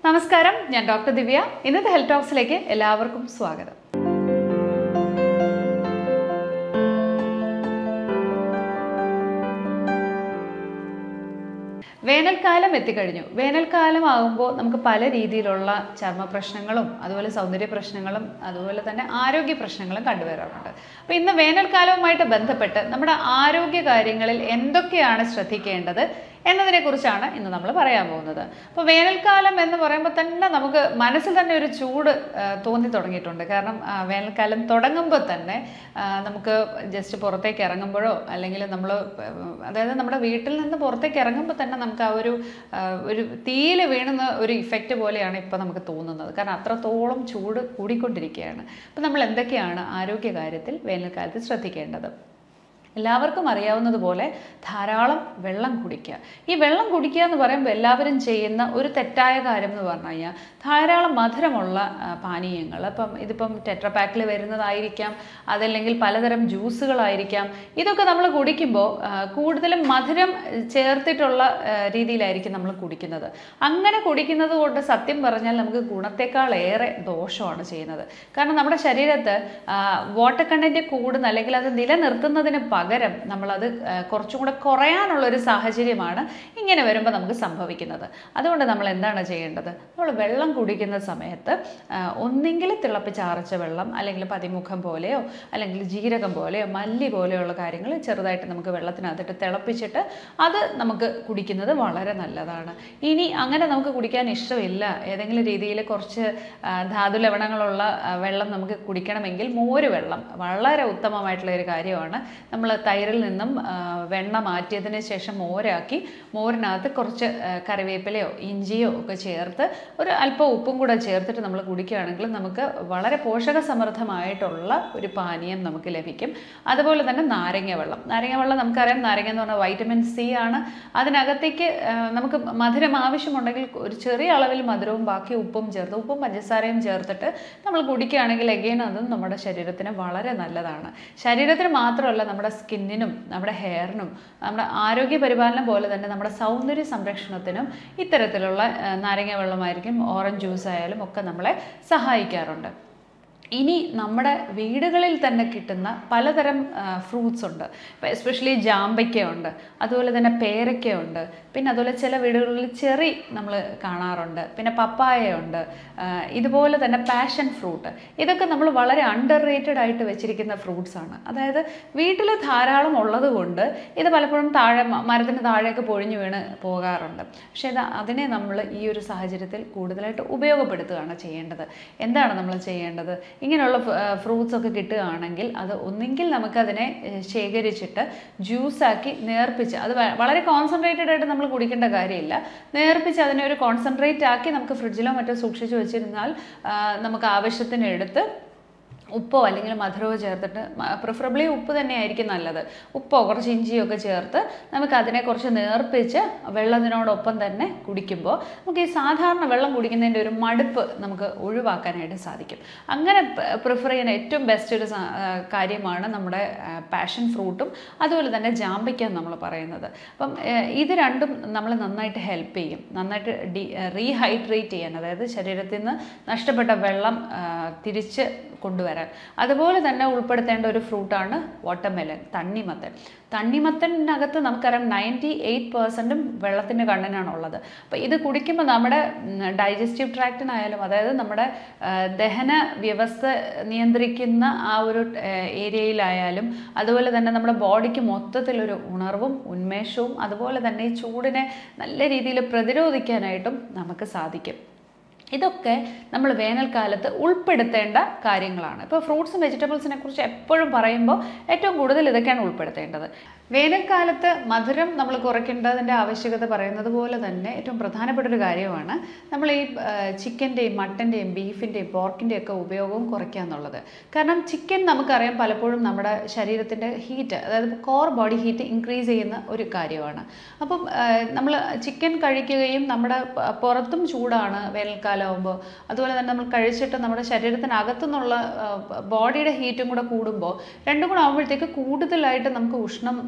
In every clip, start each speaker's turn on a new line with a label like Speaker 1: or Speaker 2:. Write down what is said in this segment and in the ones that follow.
Speaker 1: നമസ്കാരം ഞാൻ ഡോക്ടർ ദിവ്യ ഇന്നത്തെ ഹെൽത്ത് ടോക്സിലേക്ക് എല്ലാവർക്കും സ്വാഗതം വേനൽക്കാലം എത്തിക്കഴിഞ്ഞു വേനൽക്കാലം ആകുമ്പോൾ നമുക്ക് പല രീതിയിലുള്ള ചർമ്മ പ്രശ്നങ്ങളും അതുപോലെ സൗന്ദര്യ പ്രശ്നങ്ങളും അതുപോലെ തന്നെ ആരോഗ്യ പ്രശ്നങ്ങളും കണ്ടുവരാറുണ്ട് അപ്പോൾ ഇന്ന് വേനൽക്കാലവുമായിട്ട് ബന്ധപ്പെട്ട് നമ്മുടെ ആരോഗ്യ കാര്യങ്ങളിൽ എന്തൊക്കെയാണ് ശ്രദ്ധിക്കേണ്ടത് എന്നതിനെക്കുറിച്ചാണ് ഇന്ന് നമ്മൾ പറയാൻ പോകുന്നത് അപ്പോൾ വേനൽക്കാലം എന്ന് പറയുമ്പോൾ തന്നെ നമുക്ക് മനസ്സിൽ തന്നെ ഒരു ചൂട് ആ, തോന്നി തുടങ്ങിയിട്ടുണ്ട് കാരണം ആ, വേനൽക്കാലം തുടങ്ങുമ്പോൾ തന്നെ ആ, നമുക്ക് ജസ്റ്റ് പുറത്തേക്ക് ഇറങ്ങുമ്പോഴോ അല്ലെങ്കിൽ നമ്മൾ അതായത് നമ്മുടെ വീട്ടിൽ നിന്ന് പുറത്തേക്ക് ഇറങ്ങുമ്പോൾ തന്നെ നമുക്ക് ആ ഒരു ആ, ഒരു തീയിൽ വീണുന്ന ഒരു ഇഫക്റ്റ് പോലെയാണ് ഇപ്പോൾ നമുക്ക് തോന്നുന്നത് കാരണം അത്രത്തോളം ചൂട് കൂടിക്കൊണ്ടിരിക്കുകയാണ് അപ്പോൾ നമ്മൾ എന്തൊക്കെയാണ് ആരോഗ്യ കാര്യത്തിൽ വേനൽക്കാലത്ത് ശ്രദ്ധിക്കേണ്ടത് എല്ലാവർക്കും അറിയാവുന്നതുപോലെ ധാരാളം വെള്ളം കുടിക്കുക ഈ വെള്ളം കുടിക്കുക എന്ന് പറയുമ്പോൾ എല്ലാവരും ചെയ്യുന്ന ഒരു തെറ്റായ കാര്യം എന്ന് പറഞ്ഞു കഴിഞ്ഞാൽ ധാരാളം മധുരമുള്ള ആ, പാനീയങ്ങൾ അപ്പം ഇതിപ്പം ടെട്രപാക്കിൽ വരുന്നതായിരിക്കാം അതല്ലെങ്കിൽ പലതരം ജ്യൂസുകളായിരിക്കാം ഇതൊക്കെ നമ്മൾ കുടിക്കുമ്പോൾ ആ, കൂടുതലും മധുരം ചേർത്തിട്ടുള്ള ആ, രീതിയിലായിരിക്കും നമ്മൾ കുടിക്കുന്നത് അങ്ങനെ കുടിക്കുന്നത് കൊണ്ട് സത്യം പറഞ്ഞാൽ നമുക്ക് ഗുണത്തെക്കാൾ ഏറെ ദോഷമാണ് ചെയ്യുന്നത് കാരണം നമ്മുടെ ശരീരത്ത് വാട്ടർ കണ്ടന്റ് കൂടുന്ന അല്ലെങ്കിൽ അത് നിലനിർത്തുന്നതിന് പകരം നമ്മളത് ആ, കുറച്ചും കൂടെ കുറയാനുള്ള ഒരു സാഹചര്യമാണ് ഇങ്ങനെ വരുമ്പോൾ നമുക്ക് സംഭവിക്കുന്നത് അതുകൊണ്ട് നമ്മൾ എന്താണ് ചെയ്യേണ്ടത് നമ്മൾ വെള്ളം കുടിക്കുന്ന സമയത്ത് ആ, ഒന്നെങ്കിൽ തിളപ്പിച്ചാറച്ച വെള്ളം അല്ലെങ്കിൽ പതിമുഖം പോലെയോ അല്ലെങ്കിൽ ജീരകം പോലെയോ മല്ലി പോലെയുള്ള കാര്യങ്ങൾ ചെറുതായിട്ട് നമുക്ക് വെള്ളത്തിനകത്തിട്ട് തിളപ്പിച്ചിട്ട് അത് നമുക്ക് കുടിക്കുന്നത് വളരെ നല്ലതാണ് ഇനി അങ്ങനെ നമുക്ക് കുടിക്കാൻ ഇഷ്ടമില്ല ഏതെങ്കിലും രീതിയിൽ കുറച്ച് ആ, ധാതു ലവണങ്ങളുള്ള ആ, വെള്ളം നമുക്ക് കുടിക്കണമെങ്കിൽ മോര് വെള്ളം വളരെ ഉത്തമമായിട്ടുള്ള ഒരു കാര്യമാണ് നമ്മൾ തൈരിൽ നിന്നും ആ, വെണ്ണ മാറ്റിയതിന് ശേഷം മോരാക്കി മോരിനകത്ത് കുറച്ച് ആ, കറിവേപ്പിലയോ ഇഞ്ചിയോ ഒക്കെ ചേർത്ത് ഒരു അല്പം ഉപ്പും കൂടെ ചേർത്തിട്ട് നമ്മൾ കുടിക്കുകയാണെങ്കിൽ നമുക്ക് വളരെ പോഷക സമൃദ്ധമായിട്ടുള്ള ഒരു പാനീയം നമുക്ക് ലഭിക്കും അതുപോലെ തന്നെ നാരങ്ങ വെള്ളം നാരങ്ങ വെള്ളം നമുക്കറിയാം നാരങ്ങ എന്ന് പറഞ്ഞാൽ വൈറ്റമിൻ സി ആണ് അതിനകത്തേക്ക് ആ, നമുക്ക് മധുരം ആവശ്യമുണ്ടെങ്കിൽ ഒരു ചെറിയ അളവിൽ മധുരവും ബാക്കി ഉപ്പും ചേർത്ത് ഉപ്പും പഞ്ചസാരയും ചേർത്തിട്ട് നമ്മൾ കുടിക്കുകയാണെങ്കിൽ എഗെയിൻ അതും നമ്മുടെ ശരീരത്തിന് വളരെ നല്ലതാണ് ശരീരത്തിന് മാത്രമല്ല നമ്മുടെ സ്കിന്നിനും നമ്മുടെ ഹെയറിനും നമ്മുടെ ആരോഗ്യ പരിപാലനം പോലെ തന്നെ നമ്മുടെ സൗന്ദര്യ സംരക്ഷണത്തിനും ഇത്തരത്തിലുള്ള ആ, നാരങ്ങ വെള്ളമായിരിക്കും ഓറഞ്ച് ജ്യൂസ് ആയാലും ഒക്കെ നമ്മളെ സഹായിക്കാറുണ്ട് ഇനി നമ്മുടെ വീടുകളിൽ തന്നെ കിട്ടുന്ന പലതരം ഫ്രൂട്ട്സ് ഉണ്ട് ഇപ്പോൾ എസ്പെഷ്യലി ജാമ്പയ്ക്കയുണ്ട് അതുപോലെ തന്നെ പേരയ്ക്കയുണ്ട് പിന്നെ അതുപോലെ ചില വീടുകളിൽ ചെറി നമ്മൾ കാണാറുണ്ട് പിന്നെ പപ്പായയുണ്ട് ആ, ഇതുപോലെ തന്നെ പാഷൻ ഫ്രൂട്ട് ഇതൊക്കെ നമ്മൾ വളരെ അണ്ടർ റേറ്റഡ് ആയിട്ട് വെച്ചിരിക്കുന്ന ഫ്രൂട്ട്സ് ആണ് അതായത് വീട്ടിൽ ധാരാളം ഉള്ളത് കൊണ്ട് ഇത് പലപ്പോഴും താഴെ മ- മരത്തിന് താഴേക്ക് പൊഴിഞ്ഞു വീണ് പോകാറുണ്ട് പക്ഷേ ഇത് അതിനെ നമ്മൾ ഈ ഒരു സാഹചര്യത്തിൽ കൂടുതലായിട്ട് ഉപയോഗപ്പെടുത്തുകയാണ് ചെയ്യേണ്ടത് എന്താണ് നമ്മൾ ചെയ്യേണ്ടത് ഇങ്ങനെയുള്ള ഫ്രൂട്ട്സ് ഒക്കെ കിട്ടുകയാണെങ്കിൽ അത് ഒന്നെങ്കിൽ നമുക്കതിനെ ഏഹ്, ശേഖരിച്ചിട്ട് ജ്യൂസാക്കി നേർപ്പിച്ച് അത് വ- വളരെ കോൺസെൻട്രേറ്റഡ് ആയിട്ട് നമ്മൾ കുടിക്കേണ്ട കാര്യമില്ല നേർപ്പിച്ച് അതിനെ ഒരു കോൺസെൻട്രേറ്റ് ആക്കി നമുക്ക് ഫ്രിഡ്ജിലോ മറ്റോ സൂക്ഷിച്ച് വെച്ചിരുന്നാൽ ആ, നമുക്ക് ആവശ്യത്തിന് എടുത്ത് ഉപ്പോ അല്ലെങ്കിൽ മധുരമോ ചേർത്തിട്ട് പ്രിഫറബിളി ഉപ്പ് തന്നെയായിരിക്കും നല്ലത് ഉപ്പോ കുറച്ച് ഇഞ്ചിയോ ഒക്കെ ചേർത്ത് നമുക്ക് അതിനെ കുറച്ച് നേർപ്പിച്ച് വെള്ളത്തിനോടൊപ്പം തന്നെ കുടിക്കുമ്പോൾ നമുക്ക് ഈ സാധാരണ വെള്ളം കുടിക്കുന്നതിൻ്റെ ഒരു മടുപ്പ് നമുക്ക് ഒഴിവാക്കാനായിട്ട് സാധിക്കും അങ്ങനെ പ്രിഫർ ചെയ്യുന്ന ഏറ്റവും ബെസ്റ്റ് ഒരു സാ- ആ, കാര്യമാണ് നമ്മുടെ പാഷൻ ഫ്രൂട്ടും അതുപോലെ തന്നെ ജാമ്പയ്ക്ക നമ്മൾ പറയുന്നത് അപ്പം ആ, ഇത് രണ്ടും നമ്മൾ നന്നായിട്ട് ഹെൽപ്പ് ചെയ്യും നന്നായിട്ട് ഡി റീഹൈഡ്രേറ്റ് ചെയ്യാൻ അതായത് ശരീരത്തിൽ നിന്ന് നഷ്ടപ്പെട്ട വെള്ളം ആ, തിരിച്ച് കൊണ്ടുവരാൻ അതുപോലെ തന്നെ ഉൾപ്പെടുത്തേണ്ട ഒരു ഫ്രൂട്ടാണ് വാട്ടർമെലൻ തണ്ണിമത്തൻ തണ്ണിമത്തനകത്ത് നമുക്കറിയാം നയൻറ്റി എയ്റ്റ് പെർസെൻറ്റും വെള്ളത്തിൻ്റെ കണ്ടനാണുള്ളത് അപ്പോൾ ഇത് കുടിക്കുമ്പോൾ നമ്മുടെ ഡൈജസ്റ്റീവ് ട്രാക്റ്റിനായാലും അതായത് നമ്മുടെ ആ, ദഹന വ്യവസ്ഥ നിയന്ത്രിക്കുന്ന ആ ഒരു ഏരിയയിലായാലും അതുപോലെ തന്നെ നമ്മുടെ ബോഡിക്ക് മൊത്തത്തിലൊരു ഉണർവും ഉന്മേഷവും അതുപോലെ തന്നെ ഈ ചൂടിനെ നല്ല രീതിയിൽ പ്രതിരോധിക്കാനായിട്ടും നമുക്ക് സാധിക്കും ഇതൊക്കെ നമ്മൾ വേനൽക്കാലത്ത് ഉൾപ്പെടുത്തേണ്ട കാര്യങ്ങളാണ് ഇപ്പോൾ ഫ്രൂട്ട്സും വെജിറ്റബിൾസിനെ കുറിച്ച് എപ്പോഴും പറയുമ്പോൾ ഏറ്റവും കൂടുതൽ ഇതൊക്കെയാണ് ഉൾപ്പെടുത്തേണ്ടത് വേനൽക്കാലത്ത് മധുരം നമ്മൾ കുറയ്ക്കേണ്ടതിൻ്റെ ആവശ്യകത പറയുന്നത് പോലെ തന്നെ ഏറ്റവും പ്രധാനപ്പെട്ട ഒരു കാര്യമാണ് നമ്മൾ ഈ ചിക്കൻ്റെയും മട്ടൻ്റെയും ബീഫിൻ്റെയും പോർക്കിൻ്റെയും ഒക്കെ ഉപയോഗവും കുറയ്ക്കുക എന്നുള്ളത് കാരണം ചിക്കൻ നമുക്കറിയാം പലപ്പോഴും നമ്മുടെ ശരീരത്തിൻ്റെ ഹീറ്റ് അതായത് കോർ ബോഡി ഹീറ്റ് ഇൻക്രീസ് ചെയ്യുന്ന ഒരു കാര്യമാണ് അപ്പം നമ്മൾ ചിക്കൻ കഴിക്കുകയും നമ്മുടെ പ- പുറത്തും ചൂടാണ് വേനൽക്കാലമാകുമ്പോൾ അതുപോലെ തന്നെ നമ്മൾ കഴിച്ചിട്ട് നമ്മുടെ ശരീരത്തിനകത്തുനിന്നുള്ള ബോഡിയുടെ ഹീറ്റും കൂടെ കൂടുമ്പോൾ രണ്ടും കൂടെ ആകുമ്പോഴത്തേക്ക് കൂടുതലായിട്ട് നമുക്ക് ഉഷ്ണം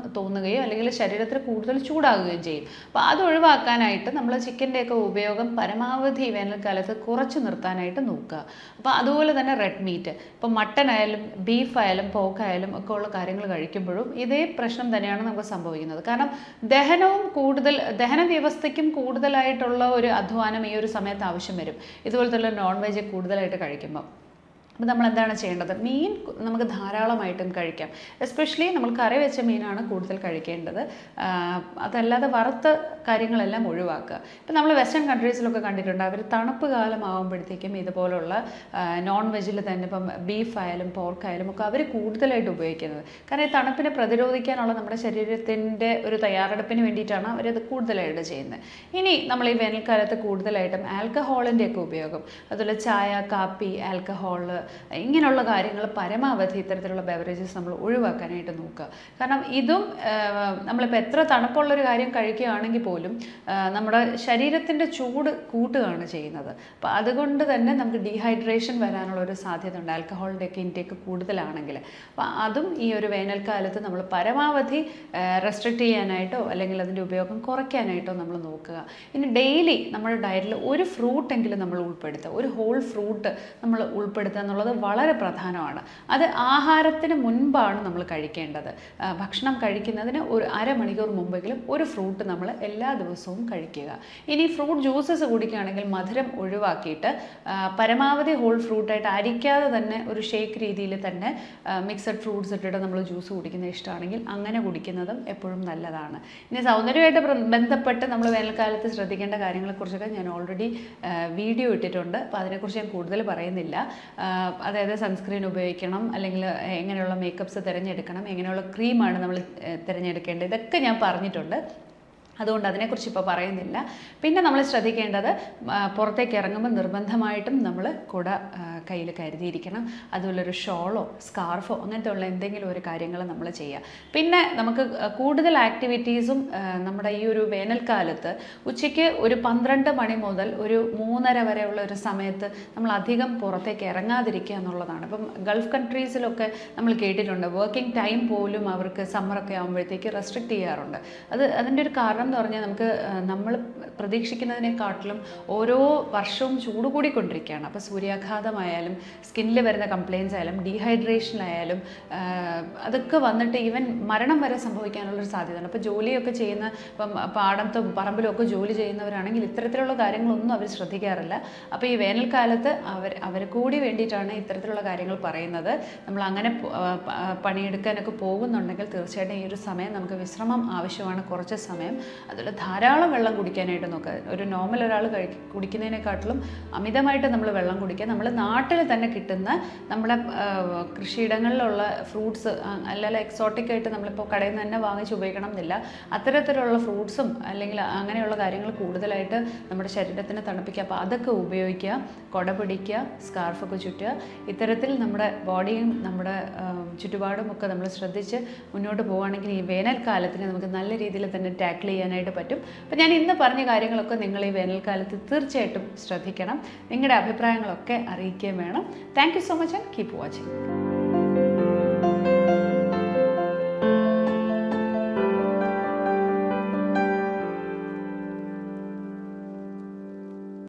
Speaker 1: തോന്നുകയോ അല്ലെങ്കിൽ ശരീരത്തിൽ കൂടുതൽ ചൂടാകുകയും ചെയ്യും അപ്പോൾ അത് ഒഴിവാക്കാനായിട്ട് നമ്മൾ ചിക്കൻ്റെയൊക്കെ ഉപയോഗം പരമാവധി ഈ വേനൽക്കാലത്ത് കുറച്ച് നിർത്താനായിട്ട് നോക്കുക അപ്പോൾ അതുപോലെ തന്നെ റെഡ് മീറ്റ് ഇപ്പോൾ മട്ടൺ ആയാലും ബീഫ് ആയാലും പോക്ക് ആയാലും ഒക്കെ ഉള്ള കാര്യങ്ങൾ കഴിക്കുമ്പോഴും ഇതേ പ്രശ്നം തന്നെയാണ് നമുക്ക് സംഭവിക്കുന്നത് കാരണം ദഹനവും കൂടുതൽ ദഹന വ്യവസ്ഥയ്ക്കും കൂടുതലായിട്ടുള്ള ഒരു അധ്വാനം ഈ ഒരു സമയത്ത് ആവശ്യം വരും ഇതുപോലത്തെ നോൺ വെജ് കൂടുതലായിട്ട് കഴിക്കുമ്പോൾ അപ്പോൾ നമ്മൾ എന്താണ് ചെയ്യേണ്ടത് മീൻ കു- നമുക്ക് ധാരാളമായിട്ടും കഴിക്കാം എസ്പെഷ്യലി നമ്മൾ കറി വെച്ച മീനാണ് കൂടുതൽ കഴിക്കേണ്ടത് ആഹ് അതല്ലാതെ വറുത്ത കാര്യങ്ങളെല്ലാം ഒഴിവാക്കുക ഇപ്പം നമ്മൾ വെസ്റ്റേൺ കൺട്രീസിലൊക്കെ കണ്ടിട്ടുണ്ട് അവർ തണുപ്പ് കാലമാകുമ്പോഴത്തേക്കും ഇതുപോലുള്ള നോൺ വെജിൽ തന്നെ ഇപ്പം ബീഫ് ആയാലും പോർക്ക് ആയാലും ഒക്കെ അവർ കൂടുതലായിട്ട് ഉപയോഗിക്കുന്നത് കാരണം ഈ തണുപ്പിനെ പ്രതിരോധിക്കാനുള്ള നമ്മുടെ ശരീരത്തിൻ്റെ ഒരു തയ്യാറെടുപ്പിന് വേണ്ടിയിട്ടാണ് അവരത് കൂടുതലായിട്ട് ചെയ്യുന്നത് ഇനി നമ്മൾ ഈ വേനൽക്കാലത്ത് കൂടുതലായിട്ടും ആൽക്കഹോളിൻ്റെ ഒക്കെ ഉപയോഗം അതുപോലെ ചായ കാപ്പി ആൽക്കഹോൾ ഇങ്ങനെയുള്ള കാര്യങ്ങൾ പരമാവധി ഇത്തരത്തിലുള്ള ബെവറേജസ് നമ്മൾ ഒഴിവാക്കാനായിട്ട് നോക്കുക കാരണം ഇതും ആഹ്, നമ്മളിപ്പോൾ എത്ര തണുപ്പുള്ളൊരു കാര്യം കഴിക്കുകയാണെങ്കിൽ പോലും ആഹ്, നമ്മുടെ ശരീരത്തിൻ്റെ ചൂട് കൂട്ടുകയാണ് ചെയ്യുന്നത് അപ്പോൾ അതുകൊണ്ട് തന്നെ നമുക്ക് ഡീഹൈഡ്രേഷൻ വരാനുള്ള ഒരു സാധ്യത ഉണ്ട് ആൽക്കഹോളിൻ്റെ ഒക്കെ ഇൻടേക്ക് കൂടുതലാണെങ്കിൽ അപ്പോൾ അതും ഈ ഒരു വേനൽക്കാലത്ത് നമ്മൾ പരമാവധി റെസ്ട്രിക്റ്റ് ചെയ്യാനായിട്ടോ അല്ലെങ്കിൽ അതിൻ്റെ ഉപയോഗം കുറയ്ക്കാനായിട്ടോ നമ്മൾ നോക്കുക ഇനി ഡെയിലി നമ്മുടെ ഡയറ്റിൽ ഒരു ഫ്രൂട്ട് എങ്കിലും നമ്മൾ ഉൾപ്പെടുത്തുക ഒരു ഹോൾ ഫ്രൂട്ട് നമ്മൾ ഉൾപ്പെടുത്തുക എന്നുള്ളത് വളരെ പ്രധാനമാണ് അത് ആഹാരത്തിന് മുൻപാണ് നമ്മൾ കഴിക്കേണ്ടത് ആ, ഭക്ഷണം കഴിക്കുന്നതിന് ഒരു അരമണിക്കൂർ മുമ്പെങ്കിലും ഒരു ഫ്രൂട്ട് നമ്മൾ എല്ലാ ദിവസവും കഴിക്കുക ഇനി ഫ്രൂട്ട് ജ്യൂസസ് കുടിക്കുകയാണെങ്കിൽ മധുരം ഒഴിവാക്കിയിട്ട് ആ, പരമാവധി ഹോൾ ഫ്രൂട്ടായിട്ട് അരിക്കാതെ തന്നെ ഒരു ഷേക്ക് രീതിയിൽ തന്നെ മിക്സഡ് ഫ്രൂട്ട്സ് ഇട്ടിട്ട് നമ്മൾ ജ്യൂസ് കുടിക്കുന്നത് ഇഷ്ടമാണെങ്കിൽ അങ്ങനെ കുടിക്കുന്നതും എപ്പോഴും നല്ലതാണ് ഇനി സൗന്ദര്യമായിട്ട് പ്ര- ബന്ധപ്പെട്ട് നമ്മൾ വേനൽക്കാലത്ത് ശ്രദ്ധിക്കേണ്ട കാര്യങ്ങളെക്കുറിച്ചൊക്കെ ഞാൻ ഓൾറെഡി വീഡിയോ ഇട്ടിട്ടുണ്ട് അപ്പോൾ അതിനെക്കുറിച്ച് ഞാൻ കൂടുതൽ പറയുന്നില്ല ആ, അതായത് സൺസ്ക്രീൻ ഉപയോഗിക്കണം അല്ലെങ്കിൽ എങ്ങനെയുള്ള മേക്കപ്സ് തിരഞ്ഞെടുക്കണം എങ്ങനെയുള്ള ക്രീമാണ് നമ്മൾ തിരഞ്ഞെടുക്കേണ്ടത് ഇതൊക്കെ ഞാൻ പറഞ്ഞിട്ടുണ്ട് അതുകൊണ്ട് അതിനെക്കുറിച്ച് ഇപ്പോൾ പറയുന്നില്ല പിന്നെ നമ്മൾ ശ്രദ്ധിക്കേണ്ടത് ആ, പുറത്തേക്ക് ഇറങ്ങുമ്പോൾ നിർബന്ധമായിട്ടും നമ്മൾ കുട കയ്യിൽ കരുതിയിരിക്കണം അതുപോലെ ഒരു ഷോളോ സ്കാർഫോ അങ്ങനത്തെ ഉള്ള എന്തെങ്കിലും ഒരു കാര്യങ്ങൾ നമ്മൾ ചെയ്യുക പിന്നെ നമുക്ക് കൂടുതൽ ആക്ടിവിറ്റീസും ആ, നമ്മുടെ ഈ ഒരു വേനൽക്കാലത്ത് ഉച്ചയ്ക്ക് ഒരു പന്ത്രണ്ട് മണി മുതൽ ഒരു മൂന്നര വരെയുള്ള ഒരു സമയത്ത് നമ്മൾ അധികം പുറത്തേക്ക് ഇറങ്ങാതിരിക്കുക എന്നുള്ളതാണ് ഇപ്പം ഗൾഫ് കൺട്രീസിലൊക്കെ നമ്മൾ കേട്ടിട്ടുണ്ട് വർക്കിംഗ് ടൈം പോലും അവർക്ക് സമ്മറൊക്കെ ആകുമ്പോഴത്തേക്ക് റെസ്ട്രിക്റ്റ് ചെയ്യാറുണ്ട് അത് അതിൻ്റെ ഒരു കാരണം എന്ന് പറഞ്ഞാൽ നമുക്ക് നമ്മൾ പ്രതീക്ഷിക്കുന്നതിനെക്കാട്ടിലും ഓരോ വർഷവും ചൂട് കൂടിക്കൊണ്ടിരിക്കുകയാണ് അപ്പോൾ സൂര്യാഘാതമായാലും സ്കിന്നിൽ വരുന്ന കംപ്ലയിൻസ് ആയാലും ഡീഹൈഡ്രേഷനായാലും അതൊക്കെ വന്നിട്ട് ഈവൻ മരണം വരെ സംഭവിക്കാനുള്ളൊരു സാധ്യതയാണ് അപ്പോൾ ജോലിയൊക്കെ ചെയ്യുന്ന ഇപ്പം പാടത്തും പറമ്പിലും ഒക്കെ ജോലി ചെയ്യുന്നവരാണെങ്കിൽ ഇത്തരത്തിലുള്ള കാര്യങ്ങളൊന്നും അവർ ശ്രദ്ധിക്കാറില്ല അപ്പോൾ ഈ വേനൽക്കാലത്ത് അവർ അവർ കൂടി വേണ്ടിയിട്ടാണ് ഇത്തരത്തിലുള്ള കാര്യങ്ങൾ പറയുന്നത് നമ്മൾ അങ്ങനെ പ- ആ, പ- ആ, പണിയെടുക്കാനൊക്കെ പോകുന്നുണ്ടെങ്കിൽ തീർച്ചയായിട്ടും ഈ ഒരു സമയം നമുക്ക് വിശ്രമം ആവശ്യമാണ് കുറച്ച് സമയം അതുപോലെ ധാരാളം വെള്ളം കുടിക്കാനായിട്ട് നോക്കുക ഒരു നോർമൽ ഒരാൾ കഴി കുടിക്കുന്നതിനെക്കാട്ടിലും അമിതമായിട്ട് നമ്മൾ വെള്ളം കുടിക്കുക നമ്മൾ നാട്ടിൽ തന്നെ കിട്ടുന്ന നമ്മുടെ ആ, കൃഷിയിടങ്ങളിലുള്ള ഫ്രൂട്ട്സ് അല്ലല്ല എക്സോട്ടിക് ആയിട്ട് നമ്മളിപ്പോൾ കടയിൽ നിന്ന് തന്നെ വാങ്ങിച്ച് ഉപയോഗിക്കണം എന്നില്ല അത്തരത്തിലുള്ള ഫ്രൂട്ട്സും അല്ലെങ്കിൽ അങ്ങനെയുള്ള കാര്യങ്ങൾ കൂടുതലായിട്ട് നമ്മുടെ ശരീരത്തിന് തണുപ്പിക്കുക അപ്പോൾ അതൊക്കെ ഉപയോഗിക്കുക കുട പിടിക്കുക സ്കാർഫൊക്കെ ചുറ്റുക ഇത്തരത്തിൽ നമ്മുടെ ബോഡിയും നമ്മുടെ ആ, ചുറ്റുപാടും ഒക്കെ നമ്മൾ ശ്രദ്ധിച്ച് മുന്നോട്ട് പോവുകയാണെങ്കിൽ ഈ വേനൽക്കാലത്തിന് നമുക്ക് നല്ല രീതിയിൽ തന്നെ ടാക്കിൾ ചെയ്യാനായിട്ട് പറ്റും അപ്പോൾ ഞാൻ ഇന്ന് പറഞ്ഞ കാര്യങ്ങളൊക്കെ നിങ്ങൾ ഈ വേനൽക്കാലത്ത് തീർച്ചയായിട്ടും ശ്രദ്ധിക്കണം നിങ്ങളുടെ അഭിപ്രായങ്ങളൊക്കെ അറിയിക്കുകയും വേണം thank you so much and keep watching